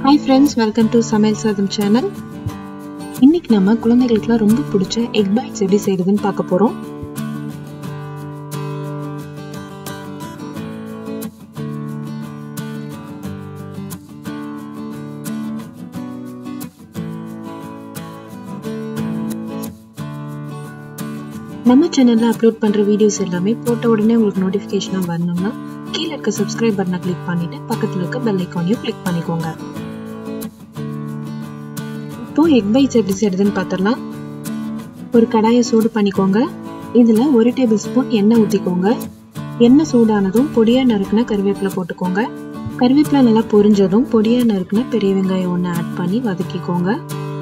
hi friends welcome to சமையல் சாதம் channel இன்னைக்கு நம்ம குழந்தைகளுக்குலாம் ரொம்ப பிடிச்ச எக் பைட்ஸ் எப்படி செய்யறதுன்னு பார்க்க போறோம் நம்ம சேனல்ல அப்லோட் பண்ற வீடியோஸ் எல்லாமே போட்ட உடனே உங்களுக்கு நோட்டிஃபிகேஷனா வரணும்னா கீழே இருக்க சப்ஸ்கிரைப் பட்டனை கிளிக் பண்ணிட்டு பக்கத்துல இருக்க பெல் ஐக்கானையும் கிளிக் பண்ணிக்கோங்க இப்போ எக் பைட்ஸ் எப்படி செய்யறதுன்னு பார்த்துடலாம் ஒரு கடாயை சூடு பண்ணிக்கோங்க இதுல ஒரு டேபிள் ஸ்பூன் எண்ணெய் ஊற்றிக்கோங்க எண்ணெய் சூடானதும் பொடியா நறுக்குன கருவேப்பிலை போட்டுக்கோங்க கருவேப்பிலை நல்லா பொரிஞ்சதும் பொடியா நறுக்குன பெரிய வெங்காயம் ஒன்று ஆட் பண்ணி வதக்கிக்கோங்க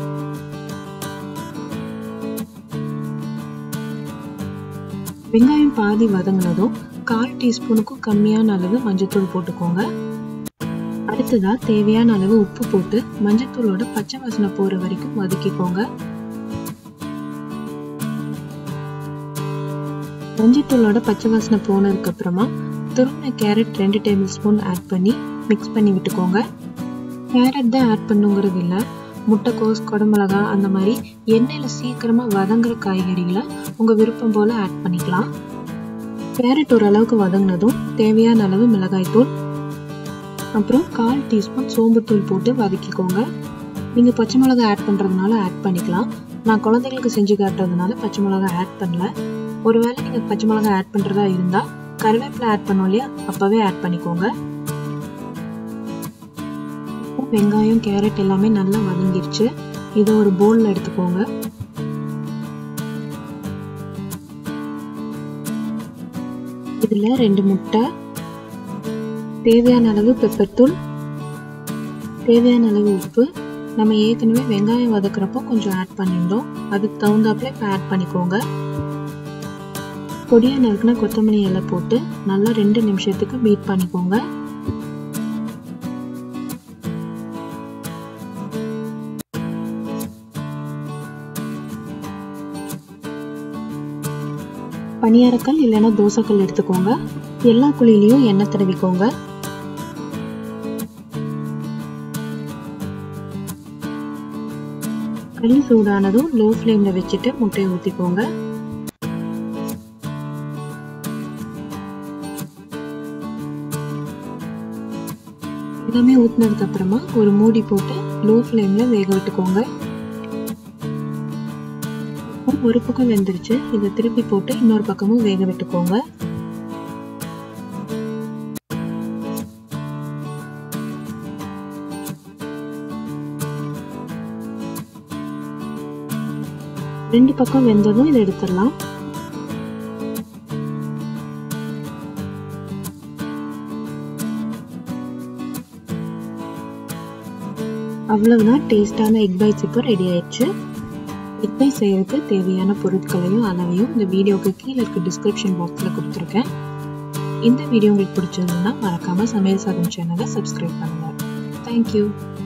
வெங்காயம் பாதி வதங்கினதும் கால் டீஸ்பூனுக்கும் கம்மியான அளவு மஞ்சத்தூள் போட்டுக்கோங்க அடுத்ததா தேவையான அளவு உப்பு போட்டு மஞ்சத்தூளோட பச்சை வாசனை போற வரைக்கும் வதக்கிக்கோங்க மஞ்சத்தூளோட பச்சை வாசனை போனதுக்கு அப்புறமா துருவின கேரட் ரெண்டு டேபிள் ஸ்பூன் ஆட் பண்ணி மிக்ஸ் பண்ணி விட்டுக்கோங்க கேரட் தான் ஆட் பண்ணுங்கிறது இல்லை முட்டைக்கோஸ் குடமிளகா அந்த மாதிரி எண்ணெயில் சீக்கிரமாக வதங்குற காய்கறிகளை உங்கள் விருப்பம் போல் ஆட் பண்ணிக்கலாம் கேரட் ஓரளவுக்கு வதங்கினதும் தேவையான அளவு மிளகாய்த்தூள் அப்புறம் கால் டீஸ்பூன் சோம்புத்தூள் போட்டு வதக்கிக்கோங்க நீங்கள் பச்சை மிளகா ஆட் பண்ணுறதுனால ஆட் பண்ணிக்கலாம் நான் குழந்தைங்களுக்கு செஞ்சு காட்டுறதுனால பச்சை மிளகா ஆட் பண்ணல ஒருவேளை நீங்கள் பச்சை மிளகா ஆட் பண்ணுறதா இருந்தால் கருவேப்பிலை ஆட் பண்ணோம் இல்லையா அப்போவே ஆட் பண்ணிக்கோங்க வெங்காயம் கேரட் எல்லாமே நல்லா வதங்கிருச்சு இதை ஒரு போல்ல எடுத்துக்கோங்க இதுல ரெண்டு முட்டை தேவையான அளவு பெப்பர் தூள் தேவையான அளவு உப்பு நம்ம ஏற்கனவே வெங்காயம் வதக்குறப்போ கொஞ்சம் ஆட் பண்ணியிருந்தோம் அதுக்கு தகுந்தாப்புல இப்போ ஆட் பண்ணிக்கோங்க பொடியா நறுக்குன கொத்தமல்லி இலை போட்டு நல்லா ரெண்டு நிமிஷத்துக்கு பீட் பண்ணிக்கோங்க பனியாரக்கல் இல்லைன்னா தோசைக்கல் எடுத்துக்கோங்க எல்லா குழியிலையும் எண்ணெய் தடவிக்கோங்க கல் சூடானதும் லோ ஃப்ளேம்ல வச்சுட்டு முட்டையை ஊற்றிக்கோங்க எல்லாமே ஊற்றினதுக்கு அப்புறமா ஒரு மூடி போட்டு லோ ஃப்ளேம்ல வேக விட்டுக்கோங்க ஒரு பக்கம் வெந்துருச்சு இதை திருப்பி போட்டு இன்னொரு பக்கமும் வேக விட்டுக்கோங்க ரெண்டு பக்கம் வெந்ததும் இதை எடுத்துடலாம் அவ்வளவுதான் டேஸ்டான எக் பைட்ஸ் இப்போ ரெடி ஆயிடுச்சு எக் பை செய்யறதுக்கு தேவையான பொருட்களையும் அளவையும் இந்த வீடியோக்கு கீழே இருக்க டிஸ்கிரிப்ஷன் பாக்ஸில் கொடுத்துருக்கேன் இந்த வீடியோ உங்களுக்கு பிடிச்சிருந்ததுன்னா மறக்காம சமையல் சாதம் சேனலை சப்ஸ்கிரைப் பண்ணுங்க தேங்க்யூ